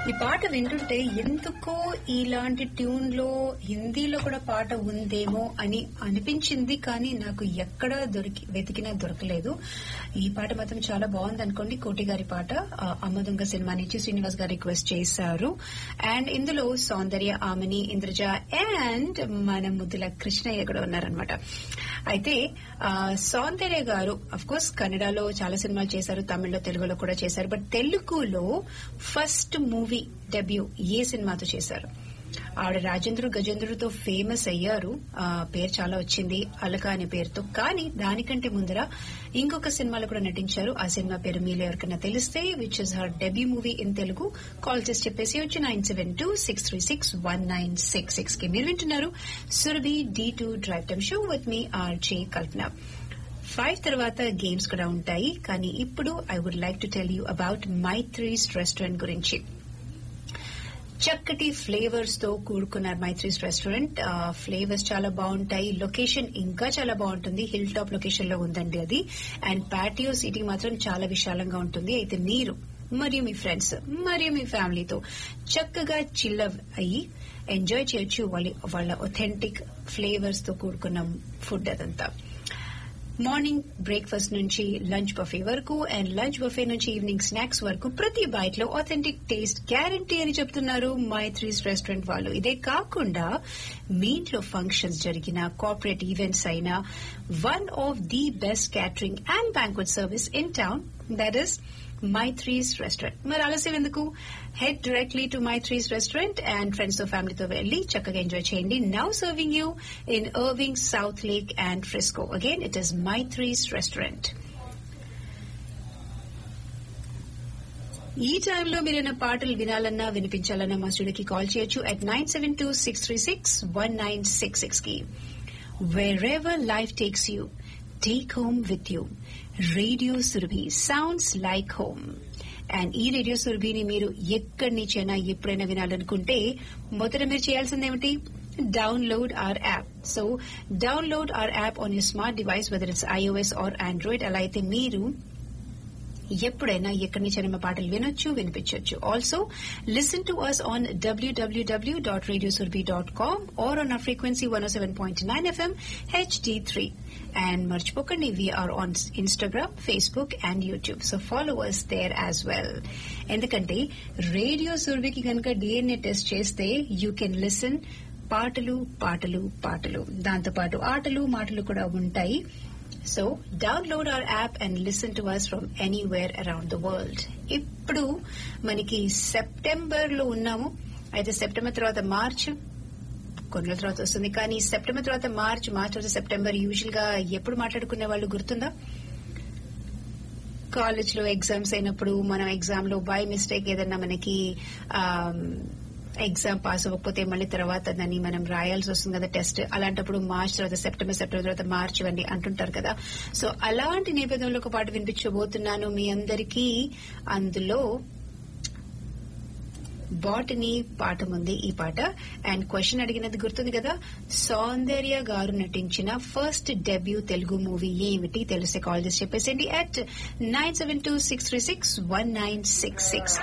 ఈ పాట వింటుంటే ఎందుకో ఇలాంటి ట్యూన్ లో హిందీలో కూడా పాట ఉందేమో అని అనిపించింది కానీ నాకు ఎక్కడ దొరికి వెతికినా దొరకలేదు ఈ పాట మాత్రం చాలా బాగుంది అనుకోండి కోటి గారి పాట ఆ, అమ్మదొంగ సినిమా నుంచి శ్రీనివాస్ గారు రిక్వెస్ట్ చేశారు అండ్ ఇందులో సౌందర్య ఆమెని ఇంద్రజ అండ్ మన ముద్దుల కృష్ణయ్య కూడా ఉన్నారనమాట అయితే ఆ, సౌందర్య గారు అఫ్ కోర్స్ కన్నడలో చాలా సినిమాలు చేశారు తమిళ్లో తెలుగులో కూడా చేశారు బట్ తెలుగులో ఫస్ట్ మూవీ డెబ్యూ ఏ సినిమాతో చేశారు ఆవిడ రాజేంద్ర గజేంద్రుడితో ఫేమస్ అయ్యారు ఆ పేరు చాలా వచ్చింది అలక అనే పేరుతో కానీ దానికంటే ముందర ఇంకొక సినిమాలో కూడా నటించారు ఆ సినిమా పేరు మీలో ఎవరికైనా తెలిస్తే which is her debut movie in Telugu call చేసి చెప్పేసి వచ్చి nine seven two six three six one nine six six కి మీరు వింటున్నారు Surabhi D two drive time show with me RJ Kalpana five తర్వాత గేమ్స్ కూడా ఉంటాయి కానీ ఇప్పుడు I would like to tell you about Maithri's restaurant గురించి చక్కటి ఫ్లేవర్స్ తో కూడుకున్నారు మైత్రీస్ రెస్టారెంట్ ఫ్లేవర్స్ చాలా బాగుంటాయి లొకేషన్ ఇంకా చాలా బాగుంటుంది హిల్ టాప్ లొకేషన్ లో ఉందండి అది అండ్ పాటియో సిటీ మాత్రం చాలా విశాలంగా ఉంటుంది అయితే మీరు మరియు మీ ఫ్రెండ్స్ మరియు మీ ఫ్యామిలీతో చక్కగా చిల్ అయ్యి ఎంజాయ్ చేయొచ్చు వాళ్ళ వాళ్ళ ఒథెంటిక్ ఫ్లేవర్స్ తో కూడుకున్న ఫుడ్ అదంతా మార్నింగ్ బ్రేక్ఫాస్ట్ నుంచి లంచ్ బఫే వరకు అండ్ లంచ్ బఫే నుంచి ఈవినింగ్ స్నాక్స్ వరకు ప్రతి బైట్ లో ఆథెంటిక్ టేస్ట్ గ్యారంటీ అని చెప్తున్నారు మైత్రీస్ రెస్టారెంట్ వాళ్ళు ఇదే కాకుండా మీ ఇంట్లో ఫంక్షన్స్ జరిగిన కార్పొరేట్ ఈవెంట్స్ అయినా one of the best catering and banquet service in town that is Maithri's restaurant మరి ఆలస్యం ఎందుకు head directly to Maithri's restaurant and friends తో ఫ్యామిలీతో వెళ్లి చక్కగా ఎంజాయ్ చేయండి now serving you in Irving Southlake and Frisco again it is Maithri's restaurant ఈ టైంలో మీరైనా పాటలు వినాలన్నా వినిపించాలన్నా మా స్టూడియోకి కాల్ చేయొచ్చు at nine seven two six three six one nine six six కి wherever life takes you, take home with you. Radio Surabhi sounds like home and ఈ radio సురభిని మీరు ఎక్కడి నుంచైనా ఎప్పుడైనా వినాలనుకుంటే మొదట మీరు చేయాల్సింది ఏమిటి download our app so download our app on you smart device whether it's iOS or Android అలా అయితే మీరు ఎప్పుడైనా ఎక్కడి నుంచి మా పాటలు వినొచ్చు వినిపించవచ్చు also listen to us on W W W dot radio Surabhi dot com or on a frequency one seven point nine FM HD three and మర్చిపోకండి we're on Instagram Facebook and YouTube so follow us there as well ఎందుకంటే radio సుర్బికి కనుక DNA test చేస్తే you can listen పాటలు పాటలు పాటలు దాంతోపాటు ఆటలు మాటలు కూడా ఉంటాయి so download our app and listen to us from anywhere around the world ఇప్పుడు మనకి సెప్టెంబర్ లో ఉన్నాము అయితే సెప్టెంబర్ తర్వాత మార్చ్ కొన్ని రోజుల తర్వాత వస్తుంది కానీ సెప్టెంబర్ తర్వాత మార్చ్ మార్చ్ తర్వాత సెప్టెంబర్ యూజువల్ గా ఎప్పుడు మాట్లాడుకునే వాళ్ళు గుర్తుందా కాలేజ్ లో ఎగ్జామ్స్ అయినప్పుడు మనం ఎగ్జామ్ లో బై మిస్టేక్ ఏదన్నా మనకి ఎగ్జామ్ పాస్ అవ్వకపోతే మళ్ళీ తర్వాత దాన్ని మనం రాయాల్సి వస్తుంది కదా టెస్ట్ అలాంటప్పుడు మార్చ్ తర్వాత సెప్టెంబర్ సెప్టెంబర్ తర్వాత మార్చ్ ఇవన్నీ అంటుంటారు కదా సో అలాంటి నేపథ్యంలో ఒక పాట వినిపించబోతున్నాను మీ అందరికీ అందులో బాటనీ పాట ఉంది ఈ పాట అండ్ క్వశ్చన్ అడిగినది గుర్తుంది కదా సౌందర్య గారు నటించిన ఫస్ట్ డెబ్యూ తెలుగు మూవీ ఏమిటి తెలిసే కాల్ చేసి చెప్పేసండి at nine seven two six three six one nine six six